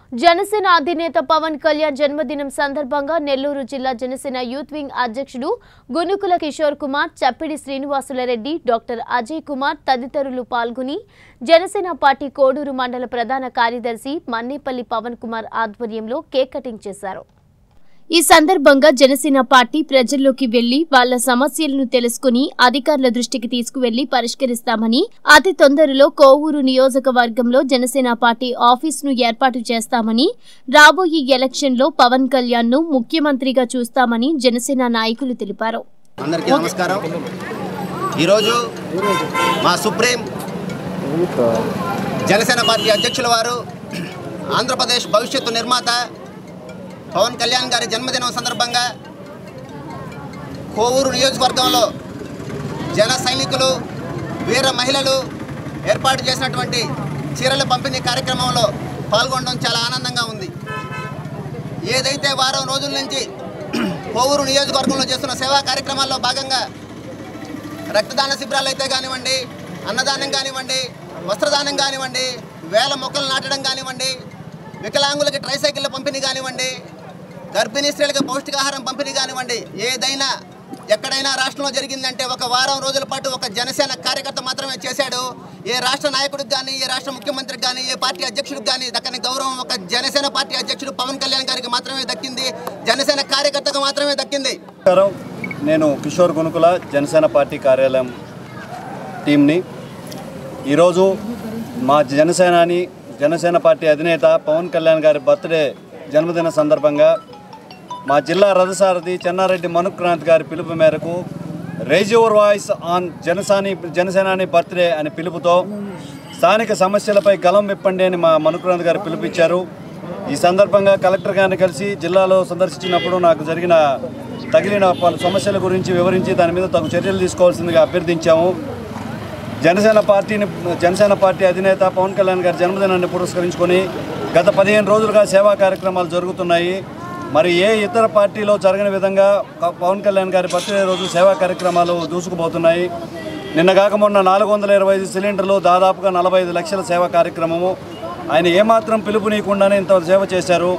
జనసేన అధినేత పవన్ కళ్యాణ్ జన్మదినం సందర్భంగా నెల్లూరు జిల్లా జనసేన యూత్ వింగ్ అధ్యక్షుడు గునుకుల కిషోర్ కుమార్ చప్పిడి శ్రీనివాసులరెడ్డి డాక్టర్ అజయ్ కుమార్ తదితరులు పాల్గొని జనసేన పార్టీ కోడూరు మండల ప్రధాన కార్యదర్శి మన్నేపల్లి పవన్ కుమార్ ఆధ్వర్యంలో కేక్ కటింగ్ చేశారు ఈ సందర్భంగా జనసేన పార్టీ ప్రజల్లోకి వెళ్లి వాళ్ల సమస్యలను తెలుసుకుని అధికారుల దృష్టికి తీసుకువెళ్లి పరిష్కరిస్తామని అతి తొందరలో కోవూరు నియోజకవర్గంలో జనసేన పార్టీ ఆఫీసును ఏర్పాటు చేస్తామని రాబోయే ఎలక్షన్లో పవన్ కళ్యాణ్ ను ముఖ్యమంత్రిగా చూస్తామని జనసేన నాయకులు తెలిపారు అందరికీ నమస్కారం ఈరోజు మా సుప్రీం జనసేన పార్టీ అధ్యక్షుల వారు ఆంధ్రప్రదేశ్ భవిష్యత్తు నిర్మాత పవన్ కళ్యాణ్ గారి జన్మదినం సందర్భంగా కోవూరు నియోజకవర్గంలో జన సైనికులు వీర మహిళలు ఏర్పాటు చేసినటువంటి చీరల పంపిణీ కార్యక్రమంలో పాల్గొనడం చాలా ఆనందంగా ఉంది ఏదైతే వారం రోజుల నుంచి కోవూరు నియోజకవర్గంలో చేస్తున్న సేవా కార్యక్రమాల్లో భాగంగా రక్తదాన శిబిరాలు అయితే కానివ్వండి అన్నదానం కానివ్వండి వస్త్రదానం కానివ్వండి వేల మొక్కలు నాటడం కానివ్వండి వికలాంగులకి ట్రైసైకిళ్ళ పంపిణీ కానివ్వండి గర్భిణీ స్త్రీలకు పౌష్టికాహారం పంపిణీ కానివ్వండి ఏదైనా ఎక్కడైనా రాష్ట్రంలో జరిగిందంటే ఒక వారం రోజుల పాటు ఒక జనసేన కార్యకర్త మాత్రమే చేశాడు ఏ రాష్ట్ర నాయకుడికి కానీ ఏ రాష్ట్ర ముఖ్యమంత్రికి కానీ ఏ పార్టీ అధ్యక్షుడికి కానీ దక్కని గౌరవం ఒక జనసేన పార్టీ అధ్యక్షుడు పవన్ కళ్యాణ్ గారికి మాత్రమే దక్కింది జనసేన కార్యకర్తకు మాత్రమే దక్కింది నమస్కారం నేను కిషోర్ గునుకుల జనసేన పార్టీ కార్యాలయం టీంని ఈరోజు మా జనసేనాని జనసేన పార్టీ అధినేత పవన్ కళ్యాణ్ గారి బర్త్డే జన్మదిన సందర్భంగా మా జిల్లా రథసారథి చెన్నారెడ్డి మనుక్రాంత్ గారి పిలుపు మేరకు రేజ్ యువర్ వాయిస్ ఆన్ జనసాని జనసేనాని బర్త్డే అనే పిలుపుతో స్థానిక సమస్యలపై గలం విప్పండి అని మా మనుక్రాంత్ గారు పిలుపిచ్చారు ఈ సందర్భంగా కలెక్టర్ గారిని కలిసి జిల్లాలో సందర్శించినప్పుడు నాకు జరిగిన తగిలిన పలు సమస్యల గురించి వివరించి దాని మీద తగు చర్యలు తీసుకోవాల్సిందిగా అభ్యర్థించాము జనసేన పార్టీని జనసేన పార్టీ అధినేత పవన్ కళ్యాణ్ గారి జన్మదినాన్ని పురస్కరించుకొని గత పదిహేను రోజులుగా సేవా కార్యక్రమాలు జరుగుతున్నాయి మరి ఏ ఇతర పార్టీలో జరగని విధంగా క- పవన్ కళ్యాణ్ గారి బర్త్డే రోజు సేవా కార్యక్రమాలు దూసుకుపోతున్నాయి నిన్న కాక మొన్న నాలుగు వందల ఇరవై ఐదు సిలిండర్లు దాదాపుగా నలభై ఐదు లక్షల సేవా కార్యక్రమము ఆయన ఏమాత్రం పిలుపునీయకుండానే ఇంత సేవ చేశారు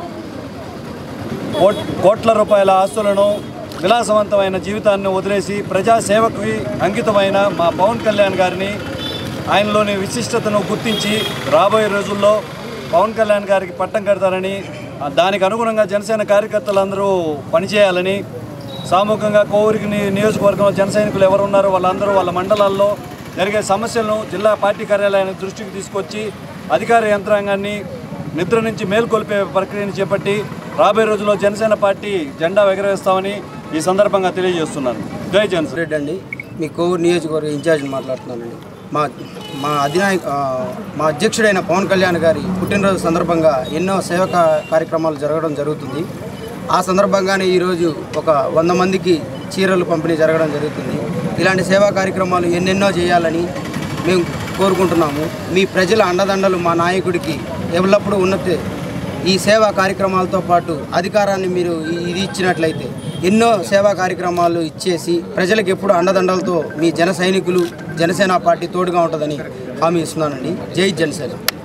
కోట్- కోట్ల రూపాయల ఆస్తులను విలాసవంతమైన జీవితాన్ని వదిలేసి ప్రజాసేవకి అంకితమైన మా పవన్ కళ్యాణ్ గారిని ఆయనలోని విశిష్టతను గుర్తించి రాబోయే రోజుల్లో పవన్ కళ్యాణ్ గారికి పట్టం కడతారని ఆ, దానికి అనుగుణంగా జనసేన కార్యకర్తలందరూ పనిచేయాలని సామూహికంగా కోవూరికి ని- నియోజకవర్గంలో జన సైనికులు ఎవరు ఉన్నారో వాళ్ళందరూ వాళ్ళ మండలాల్లో జరిగే సమస్యలను జిల్లా పార్టీ కార్యాలయాన్ని దృష్టికి తీసుకొచ్చి అధికార యంత్రాంగాన్ని నిద్ర నుంచి మేల్కొల్పే ప్రక్రియను చేపట్టి రాబోయే రోజుల్లో జనసేన పార్టీ జెండా ఎగరవేస్తామని ఈ సందర్భంగా తెలియజేస్తున్నాను జై జనసేన రెడ్డి అండి మీ కోవూరు నియోజకవర్గ ఇన్ఛార్జ్ మాట్లాడుతున్నానండి మా మా అధినాయక ఆ, మా అధ్యక్షుడైన పవన్ కళ్యాణ్ గారి పుట్టినరోజు సందర్భంగా ఎన్నో సేవా కా- కార్యక్రమాలు జరగడం జరుగుతుంది ఆ సందర్భంగానే ఈరోజు ఒక వంద మందికి చీరలు పంపిణీ జరగడం జరుగుతుంది ఇలాంటి సేవా కార్యక్రమాలు ఎన్నెన్నో చేయాలని మేము కోరుకుంటున్నాము మీ ప్రజల అండదండలు మా నాయకుడికి ఎల్లప్పుడూ ఉన్నట్టే ఈ సేవా కార్యక్రమాలతో పాటు అధికారాన్ని మీరు ఇ- ఇది ఇచ్చినట్లయితే ఎన్నో సేవా కార్యక్రమాలు ఇచ్చేసి ప్రజలకు ఎప్పుడు అండదండలతో మీ జన సైనికులు జనసేన పార్టీ తోడుగా ఉంటుందని హామీ ఇస్తున్నానండి జై జనసేన